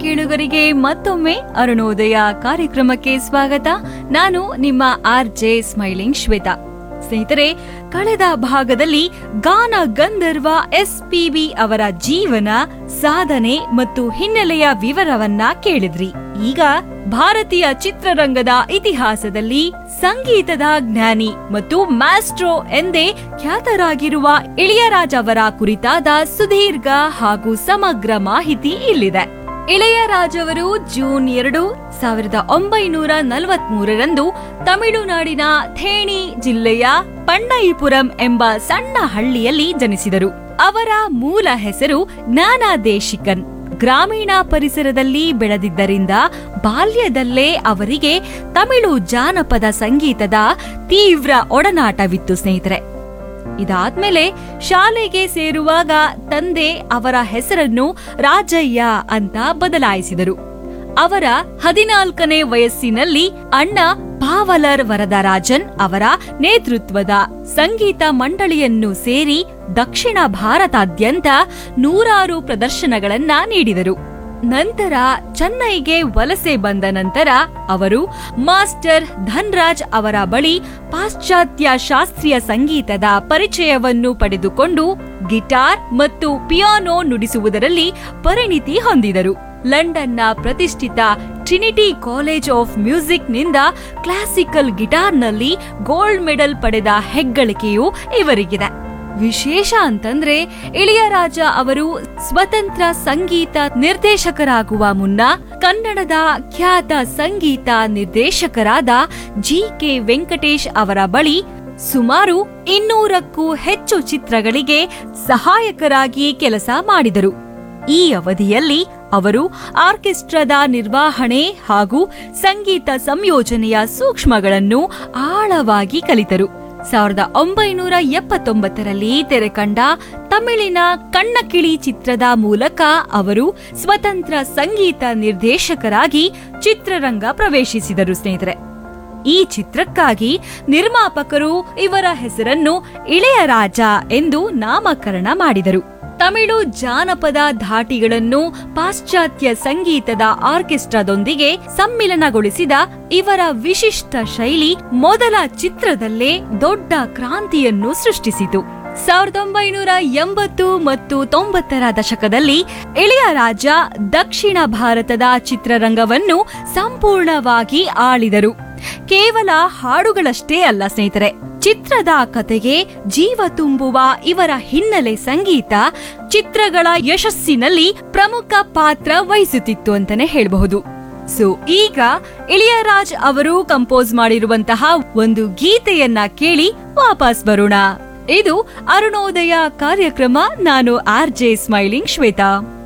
ಕೇಳುಗರಿಗೆ ಮತ್ತೊಮ್ಮೆ ಅರುಣೋದಯ ಕಾರ್ಯಕ್ರಮಕ್ಕೆ ಸ್ವಾಗತ ನಾನು ನಿಮ್ಮ ಆರ್ ಜೆ ಸ್ಮೈಲಿಂಗ್ ಶ್ವೇತಾ ಸ್ನೇಹಿತರೆ ಕಳೆದ ಭಾಗದಲ್ಲಿ ಗಾನ ಗಂಧರ್ವ ಎಸ್ ಪಿ ಅವರ ಜೀವನ ಸಾಧನೆ ಮತ್ತು ಹಿನ್ನೆಲೆಯ ವಿವರವನ್ನ ಕೇಳಿದ್ರಿ ಈಗ ಭಾರತೀಯ ಚಿತ್ರರಂಗದ ಇತಿಹಾಸದಲ್ಲಿ ಸಂಗೀತದ ಜ್ಞಾನಿ ಮತ್ತು ಮ್ಯಾಸ್ಟ್ರೋ ಎಂದೇ ಖ್ಯಾತರಾಗಿರುವ ಇಳಿಯರಾಜ್ ಅವರ ಕುರಿತಾದ ಸುದೀರ್ಘ ಹಾಗೂ ಸಮಗ್ರ ಮಾಹಿತಿ ಇಲ್ಲಿದೆ ಇಳೆಯರಾಜ್ ಅವರು ಜೂನ್ ಎರಡು ಸಾವಿರದ ಒಂಬೈನೂರ ನಲವತ್ಮೂರರಂದು ತಮಿಳುನಾಡಿನ ಥೇಣಿ ಜಿಲ್ಲೆಯ ಪಣ್ಣಯಿಪುರಂ ಎಂಬ ಸಣ್ಣ ಹಳ್ಳಿಯಲ್ಲಿ ಜನಿಸಿದರು ಅವರ ಮೂಲ ಹೆಸರು ಜ್ಞಾನಾದೇಶಿಕನ್ ಗ್ರಾಮೀಣ ಪರಿಸರದಲ್ಲಿ ಬೆಳೆದಿದ್ದರಿಂದ ಬಾಲ್ಯದಲ್ಲೇ ಅವರಿಗೆ ತಮಿಳು ಜಾನಪದ ಸಂಗೀತದ ತೀವ್ರ ಒಡನಾಟವಿತ್ತು ಸ್ನೇಹಿತರೆ ಇದಾದ್ಮೇಲೆ ಶಾಲೆಗೆ ಸೇರುವಾಗ ತಂದೆ ಅವರ ಹೆಸರನ್ನು ರಾಜಯ್ಯ ಅಂತ ಬದಲಾಯಿಸಿದರು ಅವರ ಹದಿನಾಲ್ಕನೇ ವಯಸ್ಸಿನಲ್ಲಿ ಅಣ್ಣ ಪಾವಲರ್ ವರದರಾಜನ್ ಅವರ ನೇತೃತ್ವದ ಸಂಗೀತ ಮಂಡಳಿಯನ್ನು ಸೇರಿ ದಕ್ಷಿಣ ಭಾರತಾದ್ಯಂತ ನೂರಾರು ಪ್ರದರ್ಶನಗಳನ್ನ ನೀಡಿದರು ನಂತರ ಚೆನ್ನೈಗೆ ವಲಸೆ ಬಂದ ನಂತರ ಅವರು ಮಾಸ್ಟರ್ ಧನ್ರಾಜ್ ಅವರ ಬಳಿ ಪಾಶ್ಚಾತ್ಯ ಶಾಸ್ತ್ರೀಯ ಸಂಗೀತದ ಪರಿಚಯವನ್ನು ಪಡೆದುಕೊಂಡು ಗಿಟಾರ್ ಮತ್ತು ಪಿಯಾನೋ ನುಡಿಸುವುದರಲ್ಲಿ ಪರಿಣಿತಿ ಹೊಂದಿದರು ಲಂಡನ್ನ ಪ್ರತಿಷ್ಠಿತ ಟ್ರಿನಿಟಿ ಕಾಲೇಜ್ ಆಫ್ ಮ್ಯೂಸಿಕ್ನಿಂದ ಕ್ಲಾಸಿಕಲ್ ಗಿಟಾರ್ನಲ್ಲಿ ಗೋಲ್ಡ್ ಮೆಡಲ್ ಪಡೆದ ಹೆಗ್ಗಳಿಕೆಯೂ ಇವರಿಗಿದೆ ವಿಶೇಷ ಅಂತಂದ್ರೆ ಇಳಿಯರಾಜ ಅವರು ಸ್ವತಂತ್ರ ಸಂಗೀತ ನಿರ್ದೇಶಕರಾಗುವ ಮುನ್ನ ಕನ್ನಡದ ಖ್ಯಾತ ಸಂಗೀತ ನಿರ್ದೇಶಕರಾದ ಜಿ ಕೆ ವೆಂಕಟೇಶ್ ಅವರ ಬಳಿ ಸುಮಾರು ಇನ್ನೂರಕ್ಕೂ ಹೆಚ್ಚು ಚಿತ್ರಗಳಿಗೆ ಸಹಾಯಕರಾಗಿ ಕೆಲಸ ಮಾಡಿದರು ಈ ಅವಧಿಯಲ್ಲಿ ಅವರು ಆರ್ಕೆಸ್ಟ್ರಾದ ನಿರ್ವಹಣೆ ಹಾಗೂ ಸಂಗೀತ ಸಂಯೋಜನೆಯ ಸೂಕ್ಷ್ಮಗಳನ್ನು ಆಳವಾಗಿ ಕಲಿತರು ಸಾವಿರದ ಒಂಬೈನೂರ ಎಪ್ಪತ್ತೊಂಬತ್ತರಲ್ಲಿ ತೆರೆಕಂಡ ತಮಿಳಿನ ಕಣ್ಣಕಿಳಿ ಚಿತ್ರದ ಮೂಲಕ ಅವರು ಸ್ವತಂತ್ರ ಸಂಗೀತ ನಿರ್ದೇಶಕರಾಗಿ ಚಿತ್ರರಂಗ ಪ್ರವೇಶಿಸಿದರು ಸ್ನೇಹಿತರೆ ಈ ಚಿತ್ರಕ್ಕಾಗಿ ನಿರ್ಮಾಪಕರು ಇವರ ಹೆಸರನ್ನು ಇಳೆಯರಾಜ ಎಂದು ನಾಮಕರಣ ಮಾಡಿದರು ತಮಿಳು ಜಾನಪದ ಧಾಟಿಗಳನ್ನು ಪಾಶ್ಚಾತ್ಯ ಸಂಗೀತದ ಆರ್ಕೆಸ್ಟ್ರಾದೊಂದಿಗೆ ಸಮ್ಮಿಲನಗೊಳಿಸಿದ ಇವರ ವಿಶಿಷ್ಟ ಶೈಲಿ ಮೊದಲ ಚಿತ್ರದಲ್ಲೇ ದೊಡ್ಡ ಕ್ರಾಂತಿಯನ್ನು ಸೃಷ್ಟಿಸಿತು ಸಾವಿರದ ಒಂಬೈನೂರ ಎಂಬತ್ತು ಮತ್ತು ತೊಂಬತ್ತರ ದಶಕದಲ್ಲಿ ಇಳೆಯರಾಜ ದಕ್ಷಿಣ ಭಾರತದ ಚಿತ್ರರಂಗವನ್ನು ಸಂಪೂರ್ಣವಾಗಿ ಆಳಿದರು ಕೇವಲ ಹಾಡುಗಳಷ್ಟೇ ಅಲ್ಲ ಸ್ನೇಹಿತರೆ ಚಿತ್ರದ ಕತೆಗೆ ಜೀವ ತುಂಬುವ ಇವರ ಹಿನ್ನೆಲೆ ಸಂಗೀತ ಚಿತ್ರಗಳ ಯಶಸ್ಸಿನಲ್ಲಿ ಪ್ರಮುಖ ಪಾತ್ರ ವಹಿಸುತ್ತಿತ್ತು ಅಂತಾನೆ ಹೇಳಬಹುದು ಸೊ ಈಗ ಇಳಿಯರಾಜ್ ಅವರು ಕಂಪೋಸ್ ಮಾಡಿರುವಂತಹ ಒಂದು ಗೀತೆಯನ್ನ ಕೇಳಿ ವಾಪಸ್ ಬರೋಣ ಇದು ಅರುಣೋದಯ ಕಾರ್ಯಕ್ರಮ ನಾನು ಆರ್ ಜೆ ಸ್ಮೈಲಿಂಗ್ ಶ್ವೇತಾ